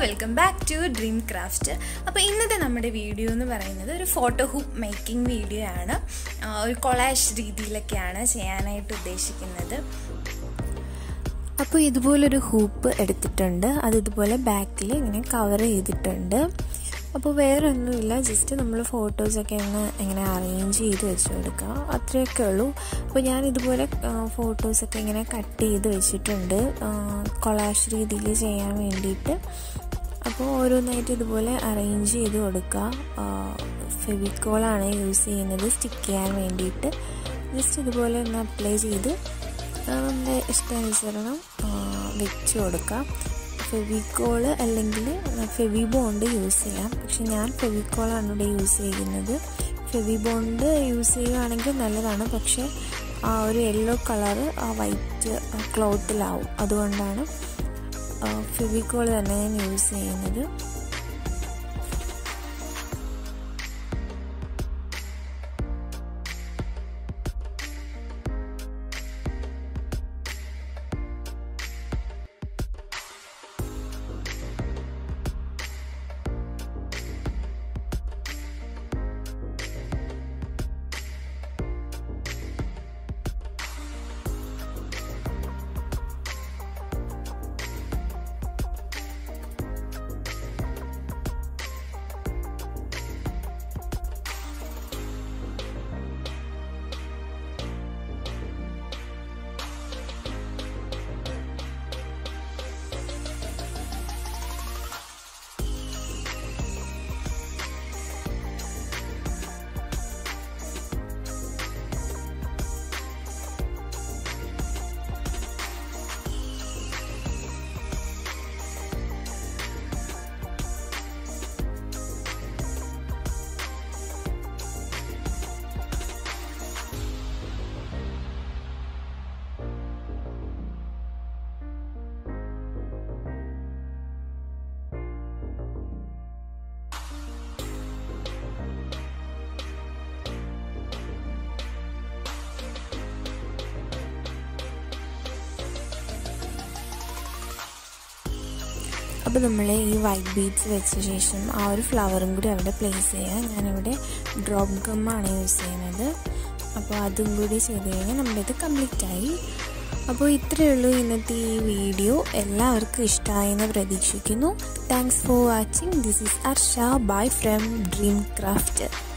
welcome back to Dream Craft അപ്പോൾ ഇന്നത്തെ നമ്മുടെ വീഡിയോ എന്ന് പറയുന്നത് ഒരു ഫോട്ടോ ഹൂപ്പ് മേക്കിംഗ് വീഡിയോ ആണ് ആ, ഒരു കൊളാഷ് രീതിയിലൊക്കെയാണ് ചെയ്യാനായിട്ട് ഉദ്ദേശിക്കുന്നത് അപ്പോൾ ഇതുപോലൊരു ഹൂപ്പ് എടുത്തിട്ടുണ്ട് അത് ഇതുപോലെ ബാക്കിൽ ഇങ്ങനെ കവർ ചെയ്തിട്ടുണ്ട് അപ്പോൾ വേറെ ഒന്നുമില്ല ജസ്റ്റ് നമ്മൾ ഫോട്ടോസൊക്കെ ഒന്ന് ഇങ്ങനെ അറേഞ്ച് ചെയ്ത് വെച്ച് കൊടുക്കുക അത്രയൊക്കെ ഉള്ളൂ അപ്പോൾ ഞാൻ ഇതുപോലെ ഫോട്ടോസൊക്കെ ഇങ്ങനെ കട്ട് ചെയ്ത് വെച്ചിട്ടുണ്ട് കൊളാഷ് രീതിയിൽ ചെയ്യാൻ വേണ്ടിയിട്ട് അപ്പോൾ ഓരോന്നായിട്ട് ഇതുപോലെ അറേഞ്ച് ചെയ്ത് കൊടുക്കുക ഫെവിക്കോളാണ് യൂസ് ചെയ്യുന്നത് സ്റ്റിക്ക് ചെയ്യാൻ വേണ്ടിയിട്ട് ജസ്റ്റ് ഇതുപോലെ ഒന്ന് അപ്ലൈ ചെയ്ത് നമ്മുടെ ഇഷ്ടാനുസരണം വെച്ച് കൊടുക്കാം ഫെവിക്കോള് അല്ലെങ്കിൽ ഫെവി ബോണ്ട് യൂസ് ചെയ്യാം പക്ഷെ ഞാൻ ഫെവിക്കോളാണ് ഇവിടെ യൂസ് ചെയ്യുന്നത് ഫെവി ബോണ്ട് യൂസ് ചെയ്യുകയാണെങ്കിൽ നല്ലതാണ് പക്ഷേ ആ ഒരു യെല്ലോ കളറ് ആ വൈറ്റ് ക്ലോത്തിലാവും അതുകൊണ്ടാണ് ഫെവിക്കോൾ തന്നെ ഞാൻ യൂസ് ചെയ്യുന്നത് അപ്പോൾ നമ്മൾ ഈ വൈറ്റ് ബീഡ്സ് വെച്ച ശേഷം ആ ഒരു ഫ്ലവറും കൂടി അവിടെ പ്ലേസ് ചെയ്യുക ഞാനിവിടെ ഡ്രോപ്പ് ഗമ്മാണ് യൂസ് ചെയ്യുന്നത് അപ്പോൾ അതും കൂടി ചെയ്ത് കഴിഞ്ഞാൽ നമ്മുടെ ഇത് കംപ്ലീറ്റ് ആയി അപ്പോൾ ഇത്രയേ ഉള്ളൂ ഇന്നത്തെ ഈ വീഡിയോ എല്ലാവർക്കും ഇഷ്ടമായെന്ന് പ്രതീക്ഷിക്കുന്നു thanks for watching this is Arsha bye from Dream craft